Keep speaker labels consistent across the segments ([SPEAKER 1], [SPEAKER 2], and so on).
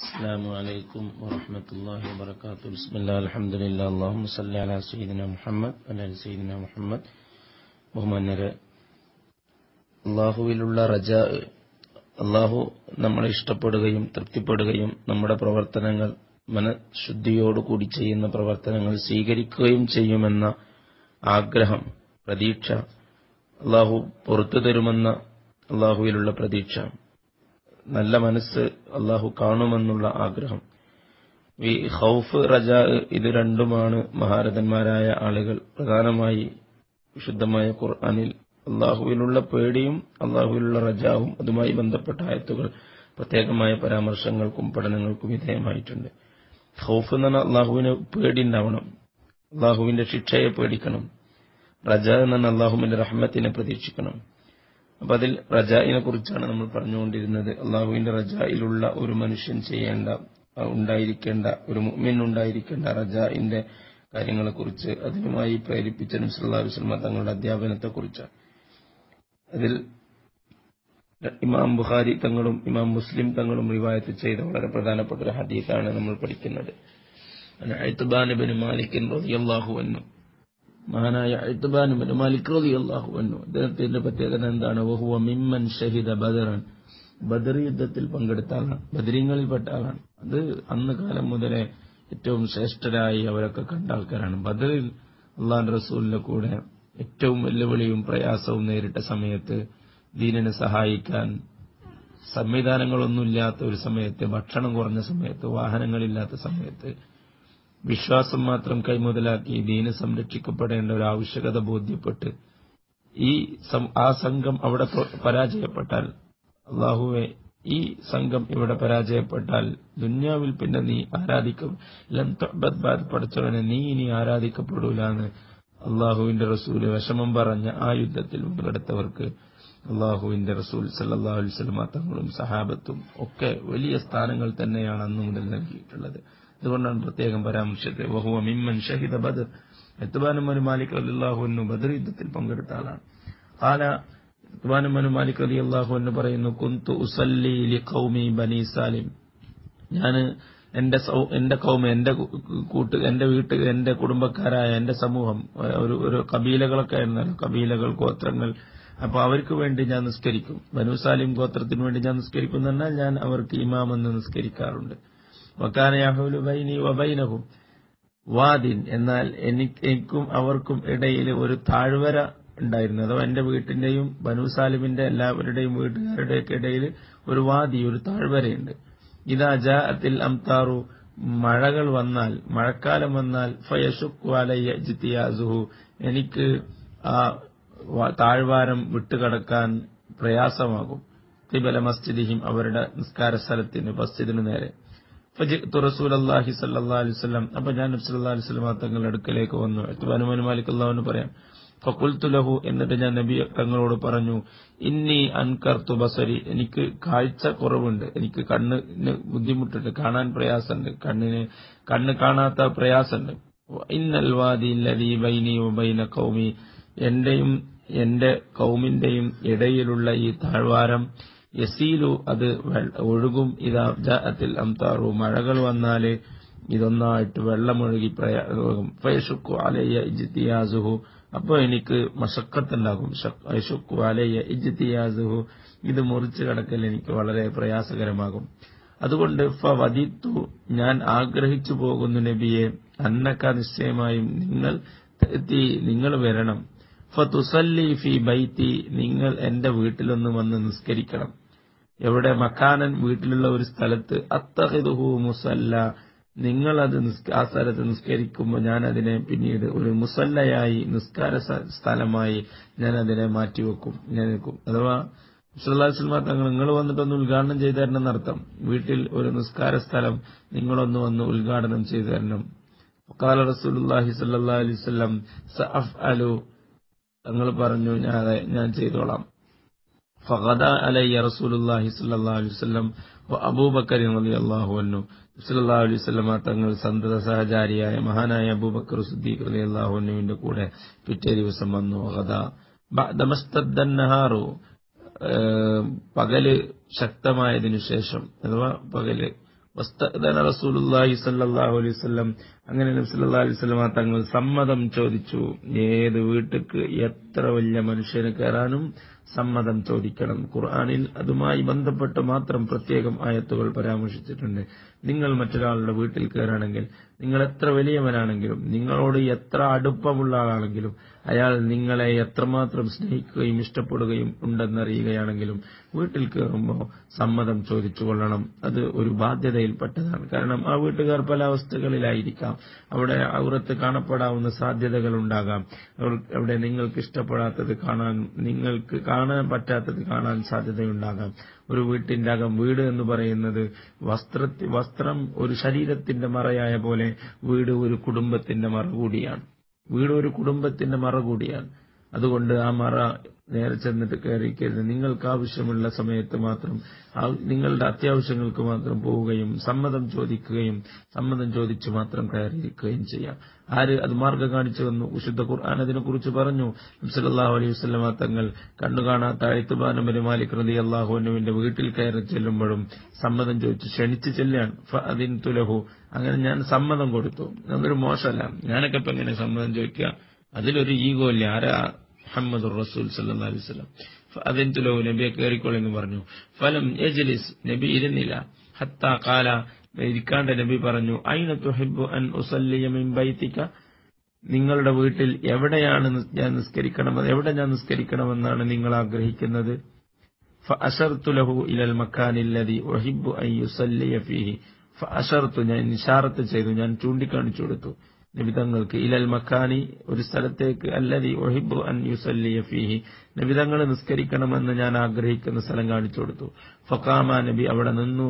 [SPEAKER 1] السلام عليكم ورحمة الله وبركاته بسم الله الحمد لله اللهم صل على سيدنا മുഹമ്മദ് على سيدنا മുഹമ്മദ് ബഹുമാന്യരെ അള്ളാഹുവിലുള്ള റജ അള്ളാഹു നമ്മളെ ഇഷ്ടപ്പെടുകയും തൃപ്തിപ്പെടുകയും നമ്മുടെ പ്രവർത്തനങ്ങൾ മനഃശുദ്ധിയോടുകൂടി ചെയ്യുന്ന പ്രവർത്തനങ്ങൾ സ്വീകരിക്കുകയും ചെയ്യുമെന്ന ആഗ്രഹം പ്രതീക്ഷ അള്ളാഹു പുറത്തു തരുമെന്ന അള്ളാഹുവിലുള്ള പ്രതീക്ഷ നല്ല മനസ്സ് അള്ളാഹു കാണുമെന്നുള്ള ആഗ്രഹം ഈ ഹൗഫ് റജ ഇത് രണ്ടുമാണ് മഹാരഥന്മാരായ ആളുകൾ പ്രധാനമായി വിശുദ്ധമായ ഖുർആാനിൽ അള്ളാഹുവിലുള്ള പേടിയും അള്ളാഹുവിലുള്ള റജാവും അതുമായി ബന്ധപ്പെട്ട ആയത്തുകൾ പ്രത്യേകമായ പരാമർശങ്ങൾക്കും പഠനങ്ങൾക്കും വിധേയമായിട്ടുണ്ട് ഹൗഫ് എന്ന് പറഞ്ഞാൽ അള്ളാഹുവിന് പേടി ഉണ്ടാവണം അള്ളാഹുവിന്റെ ശിക്ഷയെ പേടിക്കണം റജ എന്ന് പറഞ്ഞാൽ അള്ളാഹുവിന്റെ റഹ്മത്തിനെ പ്രതീക്ഷിക്കണം അപ്പൊ അതിൽ റജായിനെ കുറിച്ചാണ് നമ്മൾ പറഞ്ഞുകൊണ്ടിരുന്നത് അള്ളാഹുവിന്റെ റജായിലുള്ള ഒരു മനുഷ്യൻ ചെയ്യേണ്ട ഉണ്ടായിരിക്കേണ്ട ഒരു മുഅ്മിൻ ഉണ്ടായിരിക്കേണ്ട റജായിന്റെ കാര്യങ്ങളെക്കുറിച്ച് അതിനുമായി പ്രേരിപ്പിച്ച നബ്സല്ലാ വസ്ലമ തങ്ങളുടെ അധ്യാപനത്തെക്കുറിച്ചാണ് അതിൽ ഇമാം ബുഖാരി തങ്ങളും ഇമാം മുസ്ലിം തങ്ങളും റിവായത്ത് ചെയ്ത വളരെ പ്രധാനപ്പെട്ട ഒരു ഹദീസാണ് നമ്മൾ പഠിക്കുന്നത് ഐത്തുബാൻ മാലിക്കൻ റളിയല്ലാഹു അൻഹു മഹാനായ ഇത്ബാനുബിന് മാലിക് റളിയല്ലാഹു അൻഹു അദ്ദേഹത്തിന്റെ പ്രത്യേകത എന്താണ് വഹുവ മിമ്മൻ ഷഹിദ ബദറൻ ബദർ യുദ്ധത്തിൽ പങ്കെടുത്ത ആളാണ് ബദരീങ്ങളിൽപ്പെട്ട ആളാണ് അത് അന്ന് കാലം മുതലേ ഏറ്റവും ശ്രേഷ്ഠരായി അവരൊക്കെ കണ്ട ആൾക്കാരാണ് ബദറിൽ അള്ളാൻ റസൂലിന്റെ കൂടെ ഏറ്റവും വെല്ലുവിളിയും പ്രയാസവും നേരിട്ട സമയത്ത് ദീനിനെ സഹായിക്കാൻ സംവിധാനങ്ങളൊന്നുമില്ലാത്ത ഒരു സമയത്ത് ഭക്ഷണം കുറഞ്ഞ സമയത്ത് വാഹനങ്ങളില്ലാത്ത സമയത്ത് വിശ്വാസം മാത്രം കൈമുതലാക്കി ദീന് സംരക്ഷിക്കപ്പെടേണ്ട ഒരു ആവശ്യകത ബോധ്യപ്പെട്ട് ഈ ആ സംഘം അവിടെ പരാജയപ്പെട്ടാൽ അള്ളാഹുവെ ഈ സംഘം ഇവിടെ പരാജയപ്പെട്ടാൽ ദുന്യാവിൽ പിന്നെ നീ ആരാധിക്കും പഠിച്ചവനെ നീ ഇനി ആരാധിക്കപ്പെടൂലെന്ന് അള്ളാഹുവിന്റെ റസൂല് വിഷമം പറഞ്ഞ ആ യുദ്ധത്തിൽ പങ്കെടുത്തവർക്ക് അള്ളാഹുവിന്റെ റസൂൽ സല്ലാ അലുസലമ തങ്ങളും സഹാബത്തും ഒക്കെ വലിയ സ്ഥാനങ്ങൾ തന്നെയാണ് അന്നു മുതൽ നൽകിയിട്ടുള്ളത് അതുകൊണ്ടാണ് പ്രത്യേകം പരാമർശിച്ചത് വഹുവ മിമ്മൻ ഷഹിദ ബദർ എത്തുബാനുമനു മാലിക് അലിള്ളാഹുന്നു ബദർ യുദ്ധത്തിൽ പങ്കെടുത്ത ആളാണ് കാല എത്തുബാനുമനു മാലിക് അലി അള്ളാഹു എന്ന് പറയുന്നു കുന്തു ഉസല്ലി ലി ഖൗമി ബനി സാലിം ഞാൻ എന്റെ എന്റെ കൗമ എന്റെ കൂട്ട് എന്റെ വീട്ട് എന്റെ കുടുംബക്കാരായ എന്റെ സമൂഹം ഒരു ഒരു കബീലകളൊക്കെ ആയിരുന്നല്ലോ കബീലകൾ ഗോത്രങ്ങൾ അപ്പൊ അവർക്ക് വേണ്ടി ഞാൻ നിസ്കരിക്കും ബനു സാലിം ഗോത്രത്തിന് വേണ്ടി ഞാൻ നിസ്കരിക്കും എന്ന് പറഞ്ഞാൽ ഞാൻ അവർക്ക് ഇമാമെന്ന് നിസ്കരിക്കാറുണ്ട് വക്കാന യഹുലു ബൈനി വബൈനഹും വാദിൻ എന്നാൽ എനിക്കും അവർക്കും ഇടയിൽ ഒരു താഴ്വര ഉണ്ടായിരുന്നു അഥവാ എന്റെ വീട്ടിന്റെയും ബനു സാലിമിന്റെ എല്ലാവരുടെയും വീട്ടുകാരുടെയൊക്കെ ഇടയിൽ ഒരു വാദി ഒരു താഴ്വരയുണ്ട് ഇതാ ജാഅത്തിൽ അംതാറു മഴകൾ വന്നാൽ മഴക്കാലം വന്നാൽ ഫയഷുഖു എനിക്ക് ആ താഴ്വാരം വിട്ടുകടക്കാൻ പ്രയാസമാകും തിബല മസ്ജിദിഹിം അവരുടെ നിസ്കാര സ്ഥലത്തിന് മസ്ജിദിനു നേരെ ഫജിത്തു റസൂൽ അള്ളാഹി സല്ലാ അലുസല്ലാം അപ്പൊ ഞാൻ നബ്സല്ലാ അലുസ്ലാം തങ്ങളുടെ അടുക്കലേക്ക് വന്നു എത്തുബാനുമാൻ മാലിക് അള്ളാഹുന്ന് പറയാം ഫക്കുൽത്തു ലഹു എന്നിട്ട് ഞാൻ നബി തങ്ങളോട് പറഞ്ഞു ഇന്നി അൻകർത്തു ബസരി എനിക്ക് കാഴ്ച കുറവുണ്ട് എനിക്ക് കണ്ണിന് ബുദ്ധിമുട്ടുണ്ട് കാണാൻ പ്രയാസമുണ്ട് കണ്ണിന് കണ്ണ് കാണാത്ത പ്രയാസമുണ്ട് ഇന്നൽ വാദി ലദീ ബൈനി ബൈന കൗമി എന്റെയും എന്റെ കൗമിന്റെയും ഇടയിലുള്ള ഈ താഴ്വാരം യസീലു അത് ഒഴുകും ഇതാ ജാത്തിൽ അംതാറു മഴകൾ വന്നാല് ഇതൊന്നായിട്ട് വെള്ളമൊഴുകി ഫയഷുക്കു അലയ്യ ഇജ്തിയാസുഹു അപ്പോൾ എനിക്ക് മഷക്കത്തുണ്ടാകും ഷുക്കു അലയ്യ ഇജ്തിയാസുഹു ഇത് മുറിച്ചു കടക്കൽ എനിക്ക് വളരെ പ്രയാസകരമാകും അതുകൊണ്ട് ഫവദിത്തു ഞാൻ ആഗ്രഹിച്ചു പോകുന്നു നബിയെ അന്നക്ക നിശ്ചയമായും നിങ്ങൾ എത്തി നിങ്ങൾ വരണം ഫതുസല്ലി ഫി ബൈത്തി നിങ്ങൾ എന്റെ വീട്ടിലൊന്ന് വന്ന് നിസ്കരിക്കണം എവിടെ മക്കാനൻ വീട്ടിലുള്ള ഒരു സ്ഥലത്ത് അത്തഹിദുഹു മുസല്ല നിങ്ങൾ അത് ആ സ്ഥലത്ത് നിസ്കരിക്കുമ്പോൾ ഞാൻ അതിനെ പിന്നീട് ഒരു മുസല്ലയായി നിസ്കാര സ്ഥലമായി ഞാൻ അതിനെ മാറ്റിവെക്കും ഞാൻ നിൽക്കും അഥവാ സുല്ലാസ്ലമ തങ്ങൾ നിങ്ങൾ വന്നിട്ടൊന്ന് ഉദ്ഘാടനം ചെയ്തു തരണം എന്നർത്ഥം വീട്ടിൽ ഒരു നിസ്കാര സ്ഥലം നിങ്ങളൊന്ന് വന്ന് ഉദ്ഘാടനം ചെയ്തു തരണം കാല റസൂലുല്ലാഹി സല്ലാ അലൈവല്ലം സഅഫ് അലു തങ്ങൾ പറഞ്ഞു ഞാൻ ഞാൻ ചെയ്തോളാം ഫഗദ അലയ്യ റസൂലുല്ലാഹി സല്ലല്ലാഹു അലൈഹി വസല്ലം അബൂബക്കർ റളിയല്ലാഹു അൻഹു സല്ലല്ലാഹു അലൈഹി വസല്ലം തങ്ങൾ സന്തത സഹചാരിയായ മഹാനായ അബൂബക്കർ സിദ്ദീഖ് റളിയല്ലാഹു അൻഹുവിന്റെ കൂടെ പിറ്റേ ദിവസം വന്നു ഫഗദ ബഅദ നഹാറു പകല് ശക്തമായതിനു ശേഷം അഥവാ പകല് വസ്തഅദന റസൂലുള്ളാഹി സ്വല്ലല്ലാഹു അലൈഹി വസല്ലം അങ്ങനെ നബി സല്ലല്ലാഹു അലൈഹി വസല്ലം തങ്ങൾ സമ്മതം ചോദിച്ചു ഏത് വീട്ടിക്ക് എത്ര വലിയ മനുഷ്യന് കയറാനും സമ്മതം ചോദിക്കണം ഖുർആനിൽ അതുമായി ബന്ധപ്പെട്ട് മാത്രം പ്രത്യേകം ആയത്തുകൾ പരാമർശിച്ചിട്ടുണ്ട് നിങ്ങൾ മറ്റൊരാളുടെ വീട്ടിൽ കയറാണെങ്കിൽ നിങ്ങൾ എത്ര വലിയവനാണെങ്കിലും നിങ്ങളോട് എത്ര അടുപ്പമുള്ള ആളാണെങ്കിലും അയാൾ നിങ്ങളെ എത്രമാത്രം സ്നേഹിക്കുകയും ഇഷ്ടപ്പെടുകയും ഉണ്ടെന്നറിയുകയാണെങ്കിലും വീട്ടിൽ കയറുമ്പോൾ സമ്മതം ചോദിച്ചു കൊള്ളണം അത് ഒരു ബാധ്യതയിൽപ്പെട്ടതാണ് കാരണം ആ വീട്ടുകാർ പല അവസ്ഥകളിലായിരിക്കാം അവിടെ ഔറത്ത് കാണപ്പെടാവുന്ന സാധ്യതകൾ ഉണ്ടാകാം അവിടെ നിങ്ങൾക്ക് ഇഷ്ടപ്പെടാത്തത് കാണാൻ നിങ്ങൾക്ക് കാണാൻ പറ്റാത്തത് കാണാൻ സാധ്യതയുണ്ടാകാം ഒരു വീട്ടിന്റെ അകം വീട് എന്ന് പറയുന്നത് വസ്ത്ര വസ്ത്രം ഒരു ശരീരത്തിന്റെ മറയായ പോലെ വീട് ഒരു കുടുംബത്തിന്റെ മറ കൂടിയാണ് വീട് ഒരു കുടുംബത്തിന്റെ മറ കൂടിയാണ് അതുകൊണ്ട് ആ മറ നേരെ ചെന്നിട്ട് കയറിക്കരുത് നിങ്ങൾക്ക് ആവശ്യമുള്ള സമയത്ത് മാത്രം നിങ്ങളുടെ അത്യാവശ്യങ്ങൾക്ക് മാത്രം പോവുകയും സമ്മതം ചോദിക്കുകയും സമ്മതം ചോദിച്ചു മാത്രം കയറിയിരിക്കുകയും ചെയ്യാം ആര് അത് മാർഗം കാണിച്ചു വന്നു വിശുദ്ധ ഖുർആൻ അതിനെക്കുറിച്ച് പറഞ്ഞു സല്ലല്ലാഹു അലൈഹി വസല്ലമ തങ്ങൾ കണ്ണു കാണാത്ത അഴുത്തുബാനബരി മാലിക് റതി അള്ളാഹുനുവിന്റെ വീട്ടിൽ കയറി ചെല്ലുമ്പോഴും സമ്മതം ചോദിച്ചു ക്ഷണിച്ചു ചെല്ലാണ് അതിൻ തുലഹു അങ്ങനെ ഞാൻ സമ്മതം കൊടുത്തു അതൊരു മോശമല്ല ഞാനൊക്കെ ഇപ്പൊ എങ്ങനെ സമ്മതം ചോദിക്കുക അതിലൊരു ഈഗോ ഇല്ല ആരാ മുഹമ്മദ് റസൂൽ സല്ലാ അലൈഹി സ്വലം അതിൻതുലോ നബിയെ കയറിക്കോളെന്ന് പറഞ്ഞു ഫലം എജലിസ് നബി ഇരുന്നില്ല ഹത്ത കാല ഇരിക്കാണ്ട് നബി പറഞ്ഞു അയിന തുഹിബു അൻ ഉസല്ലിയ മിൻ ബൈത്തിക നിങ്ങളുടെ വീട്ടിൽ എവിടെയാണ് ഞാൻ നിസ്കരിക്കണമെന്ന് എവിടെ ഞാൻ നിസ്കരിക്കണമെന്നാണ് നിങ്ങൾ ആഗ്രഹിക്കുന്നത് ഫഅശർത്തുലഹു ഇലൽ മക്കാനില്ലതി ഒഹിബു അൻ യുസല്ലിയ ഫീഹി ഫഅശർത്തു ഞാൻ നിശാറത്ത് ചെയ്തു ഞാൻ ചൂണ്ടിക്കാണിച്ചു കൊടുത്തു നിബിതങ്ങൾക്ക് ഇലൽ മക്കാനി ഒരു സ്ഥലത്തേക്ക് അല്ലതി ഒഹിബു അൻ യുസല്ലിയ ഫീഹി നബിതങ്ങൾ നിസ്കരിക്കണമെന്ന് ഞാൻ ആഗ്രഹിക്കുന്ന സ്ഥലം കാണിച്ചു കൊടുത്തു ഫക്കാമ നബി അവിടെ നിന്നു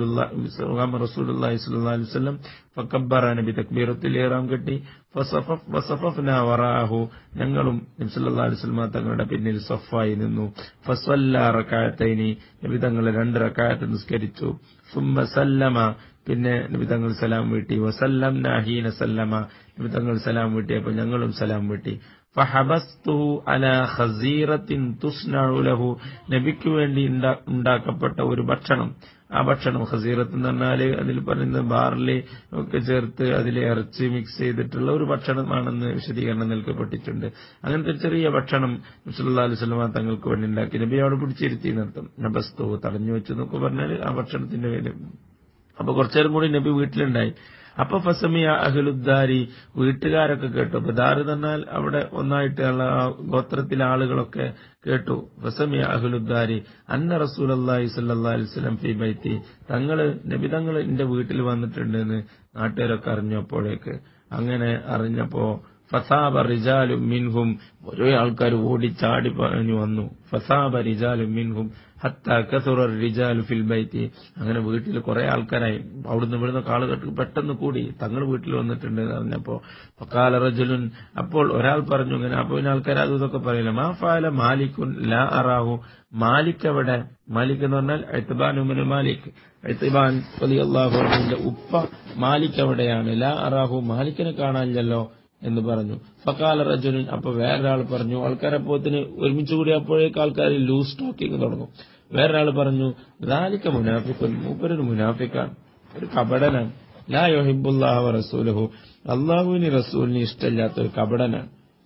[SPEAKER 1] റസൂലുള്ളാഹി സ്വല്ലല്ലാഹു അലൈഹി വസല്ലം ഫക്കബ്ബറ നബി തക്ബീറത്തിൽ ഇഹ്റാം കെട്ടി ഫസഫഫ് വസഫഫ്ന വറാഹു ഞങ്ങളും നബി സല്ലല്ലാഹു അലൈഹി വസല്ലം തങ്ങളുടെ പിന്നിൽ സഫായി നിന്നു ഫസല്ല റകഅത്തൈനി നബി തങ്ങൾ രണ്ട് റകഅത്ത് നിസ്കരിച്ചു സുമ്മ സല്ലമ പിന്നെ നബി തങ്ങൾ സലാം വീട്ടി വസല്ലം നാഹീന സല്ലമ നബി തങ്ങൾ സലാം വീട്ടിയപ്പോൾ ഞങ്ങളും സലാം വീട്ടി ഫഹബസ്തുഹു അല ഖസീറത്തിൻ തുസ്നഉ ലഹു നബിക്ക് വേണ്ടി ഉണ്ടാക്കപ്പെട്ട ഒരു ഭക്ഷണം ആ ഭക്ഷണം ഖസീറത്ത് എന്ന് പറഞ്ഞാല് അതിൽ പറയുന്നത് ബാർലി ഒക്കെ ചേർത്ത് അതിൽ ഇറച്ചി മിക്സ് ചെയ്തിട്ടുള്ള ഒരു ഭക്ഷണമാണെന്ന് വിശദീകരണം നൽകപ്പെട്ടിട്ടുണ്ട് അങ്ങനത്തെ ചെറിയ ഭക്ഷണം സുല്ലാ അലുസലമ തങ്ങൾക്ക് വേണ്ടി ഉണ്ടാക്കി നബി അവിടെ പിടിച്ചിരുത്തി നിർത്തും നബസ്തു തടഞ്ഞു വെച്ചു എന്നൊക്കെ പറഞ്ഞാൽ ആ ഭക്ഷണത്തിന്റെ പേര് അപ്പൊ കുറച്ചേരം കൂടി നബി വീട്ടിലുണ്ടായി അപ്പൊ ഫസമിയ അഹലുദ്ദാരി വീട്ടുകാരൊക്കെ കേട്ടു അപ്പൊ ദാറ് തന്നാൽ അവിടെ ഒന്നായിട്ടുള്ള ഗോത്രത്തിലെ ആളുകളൊക്കെ കേട്ടു ഫസമിയ അഹലുദ്ദാരി അന്ന റസൂൽ അള്ളാഹി സല്ലാ അലിസ്ലം ഫി ബൈത്തി തങ്ങള് നബി തങ്ങൾ എന്റെ വീട്ടിൽ വന്നിട്ടുണ്ടെന്ന് നാട്ടുകാരൊക്കെ അറിഞ്ഞപ്പോഴേക്ക് അങ്ങനെ അറിഞ്ഞപ്പോ ഫസാബ റിജാലു മിൻഹും ഓരോ ആൾക്കാർ ഓടിച്ചാടി പറഞ്ഞു വന്നു ഫസാബ റിജാലു മിൻഹും ഹത്ത കസുറ റിജാലു ഫിൽ ബൈത്തി അങ്ങനെ വീട്ടിൽ കുറെ ആൾക്കാരായി അവിടുന്ന് ഇവിടുന്ന് കാളുകൾ പെട്ടെന്ന് കൂടി തങ്ങൾ വീട്ടിൽ വന്നിട്ടുണ്ട് എന്ന് പറഞ്ഞപ്പോ ഫക്കാല റജുലുൻ അപ്പോൾ ഒരാൾ പറഞ്ഞു ഇങ്ങനെ അപ്പൊ പിന്നെ ആൾക്കാർ അതും ഇതൊക്കെ പറയില്ല മാ ഫാല മാലിക്കുൻ ലാ അറാഹു മാലിക് എവിടെ മാലിക് എന്ന് പറഞ്ഞാൽ എഴുത്തുബാൻ ഉമന് മാലിക് എഴുത്തുബാൻ അള്ളാഹുന്റെ ഉപ്പ മാലിക് എവിടെയാണ് ലാ അറാഹു മാലിക്കിനെ കാണാനില്ലല്ലോ എന്ന് പറഞ്ഞു ഫക്കാല റജുലിൻ അപ്പൊ വേറൊരാൾ പറഞ്ഞു ആൾക്കാരെ പോത്തിന് ഒരുമിച്ച് കൂടിയപ്പോഴേക്ക് ആൾക്കാർ ലൂസ് ടോക്കിംഗ് തുടങ്ങും വേറൊരാൾ പറഞ്ഞു ദാലിക്ക മുനാഫിക്കുൻ മൂപ്പരൊരു മുനാഫിക്കാണ് ഒരു കപടനാണ് ലാ യൊഹിബുല്ലാഹ റസൂലഹു അള്ളാഹുവിന് റസൂലിന് ഇഷ്ടമില്ലാത്ത ഒരു കപടനാണ്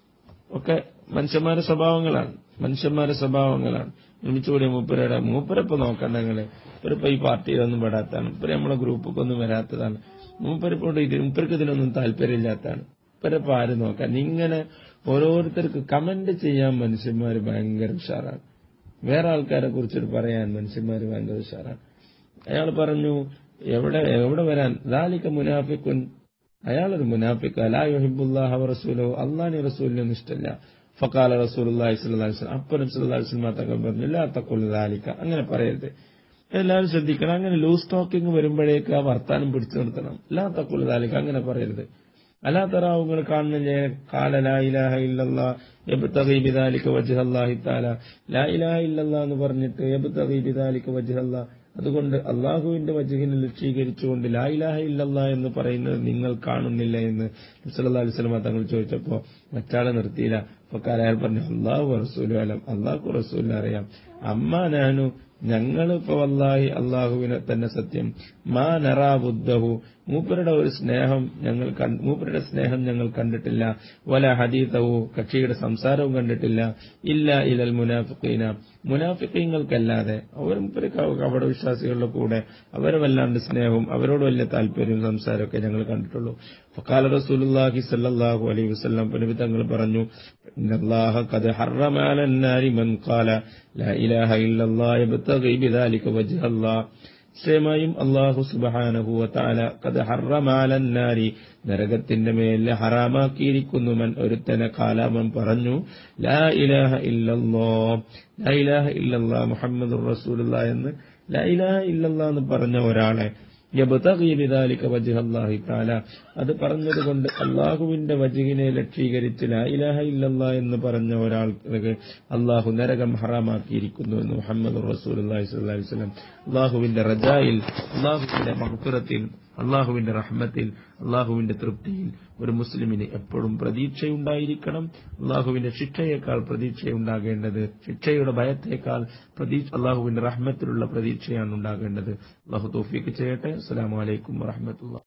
[SPEAKER 1] ഒക്കെ മനുഷ്യന്മാരുടെ സ്വഭാവങ്ങളാണ് മനുഷ്യന്മാരുടെ സ്വഭാവങ്ങളാണ് ഒരുമിച്ച് കൂടിയ മൂപ്പരയുടെ മൂപ്പരപ്പ് നോക്കണ്ട നിങ്ങള് മൂപ്പരിപ്പോ ഈ പാർട്ടിയിലൊന്നും പെടാത്തതാണ് മൂപ്പര് നമ്മളെ ഗ്രൂപ്പൊക്കെ ഒന്നും വരാത്തതാണ് മൂപ്പരിപ്പോണ്ട് ഇത് മൂപ്പർക്ക് ഇതിനൊന്നും താല്പര്യമില്ലാത്തതാണ് മൂപ്പരപ്പ് ആര് നോക്കാൻ ഇങ്ങനെ ഓരോരുത്തർക്ക് കമന്റ് ചെയ്യാൻ മനുഷ്യന്മാർ ഭയങ്കര ഉഷാറാണ് വേറെ ആൾക്കാരെ കുറിച്ചിട്ട് പറയാൻ മനുഷ്യന്മാർ ഭയങ്കര ഉഷാറാണ് അയാൾ പറഞ്ഞു എവിടെ എവിടെ വരാൻ ദാലിക്ക മുനാഫിക്കുൻ അയാളൊരു മുനാഫിക്ക് അലാ യുഹിബുല്ലാഹ റസൂലോ അള്ളാഹി റസൂലിനൊന്നും ഇഷ്ടമില്ല ഫക്കാല റസൂലി സ്വലം അപ്പനും സുല്ലാസ്ലമ തങ്ങൾ പറഞ്ഞു ലാ തക്കുൽ ദാലിക്ക അങ്ങനെ പറയരുത് എല്ലാവരും ശ്രദ്ധിക്കണം അങ്ങനെ ലൂസ് ടോക്കിംഗ് വരുമ്പോഴേക്ക് ആ വർത്താനം പിടിച്ചു നിർത്തണം ലാ തക്കുൽ ദാലിക്ക അങ്ങനെ പറയരുത് അലാ തറാവുകൾ കാണുന്നില്ലേ കാല ലാ ഇലാഹ ഇല്ലല്ലാ എബ്തഗി ബിദാലിക വജ്ഹ അല്ലാഹി തആല ലാ ഇലാഹ ഇല്ലല്ലാ എന്ന് പറഞ്ഞിട്ട് എബ്തഗി ബിദാലിക വജ്ഹ അല്ലാ അതുകൊണ്ട് അള്ളാഹുവിന്റെ വജഹിനെ ലക്ഷീകരിച്ചുകൊണ്ട് ലാ ഇലാഹ ഇല്ലല്ലാ എന്ന് പറയുന്നത് നിങ്ങൾ കാണുന്നില്ല എന്ന് സല്ലല്ലാഹു അലൈഹി വസല്ലം തങ്ങൾ ചോദിച്ചപ്പോ മറ്റാളെ നിർത്തിയില്ല അപ്പൊ അയാൾ പറഞ്ഞു അള്ളാഹു റസൂലു അലം അള്ളാഹു റസൂലിനെ അറിയാം അമ്മ നാനു ഞങ്ങൾ ഇപ്പൊ വല്ലാഹി അള്ളാഹുവിനെ തന്നെ സത്യം മാ നറാ ബുദ്ധഹു മൂപ്പരുടെ ഒരു സ്നേഹം ഞങ്ങൾ കൺ- മൂപ്പരുടെ സ്നേഹം ഞങ്ങൾ കണ്ടിട്ടില്ല വല ഹദീതവു കക്ഷിയുടെ സംസാരവും കണ്ടിട്ടില്ല ഇല്ല ഇലൽ മുനാഫിഖീന മുനാഫിക്കീങ്ങൾക്കല്ലാതെ അവർ മൂപ്പര് ക- കപട വിശ്വാസികളുടെ കൂടെ അവരെ വല്ലാണ്ട് സ്നേഹവും അവരോട് വലിയ താല്പര്യവും സംസാരമൊക്കെ ഞങ്ങൾ കണ്ടിട്ടുള്ളൂ ഫക്കാല റസൂലുള്ളാഹി സല്ലല്ലാഹു അലൈഹി വസല്ലം നബി തങ്ങൾ പറഞ്ഞു ഇന്നല്ലാഹ ഖദ് ഹറമ അലന്നാരി മൻ ഖാല ലാ ഇലാഹ ഇല്ലല്ലാഹ് യബ്തഗി ബിദാലിക വജ്ഹല്ലാഹ് നിശ്ചയമായും അള്ളാഹു സുബഹാനഹു വതആല ഖദ് ഹറമ അലന്നാരി നരകത്തിന്റെ മേൽ ഹറാമാക്കിയിരിക്കുന്നു മൻ ഒരുത്തനെ കാലാമൻ പറഞ്ഞു ലാ ഇലാഹ ഇല്ലല്ലാഹ് ലാ ഇലാഹ ഇല്ലല്ലാഹ് മുഹമ്മദുർ റസൂലുള്ളാഹ് എന്ന് ലാ ഇലാഹ ഇല്ലല്ലാഹ് എന്ന് പറഞ്ഞ ഒരാളെ യബ്തഗി ബിദാലിക വജ്ഹല്ലാഹി തആല അത് പറഞ്ഞതുകൊണ്ട് അള്ളാഹുവിന്റെ വജുവിനെ ലക്ഷീകരിച്ച് ലാ ഇലാഹ ഇല്ലല്ലാ എന്ന് പറഞ്ഞ ഒരാൾക്ക് അള്ളാഹു നരകം ഹറാമാക്കിയിരിക്കുന്നു എന്ന് മുഹമ്മദ് റസൂലുള്ളാഹി സ്വല്ലല്ലാഹി അലൈഹി വസല്ലം അള്ളാഹുവിന്റെ റജായിൽ അള്ളാഹുവിന്റെ മഹ്ഫിറത്തിൽ അള്ളാഹുവിന്റെ റഹ്മത്തിൽ അള്ളാഹുവിന്റെ തൃപ്തിയിൽ ഒരു മുസ്ലിമിന് എപ്പോഴും പ്രതീക്ഷയുണ്ടായിരിക്കണം അള്ളാഹുവിന്റെ ശിക്ഷയേക്കാൾ പ്രതീക്ഷയുണ്ടാകേണ്ടത് ശിക്ഷയുടെ ഭയത്തേക്കാൾ പ്രതീക്ഷ അള്ളാഹുവിന്റെ റഹ്മത്തിലുള്ള പ്രതീക്ഷയാണ് ഉണ്ടാകേണ്ടത് അള്ളാഹു തോഫീക്ക് ചെയ്യട്ടെ അസ്സലാമു അലൈക്കും വറഹ്മത്തുള്ളാഹി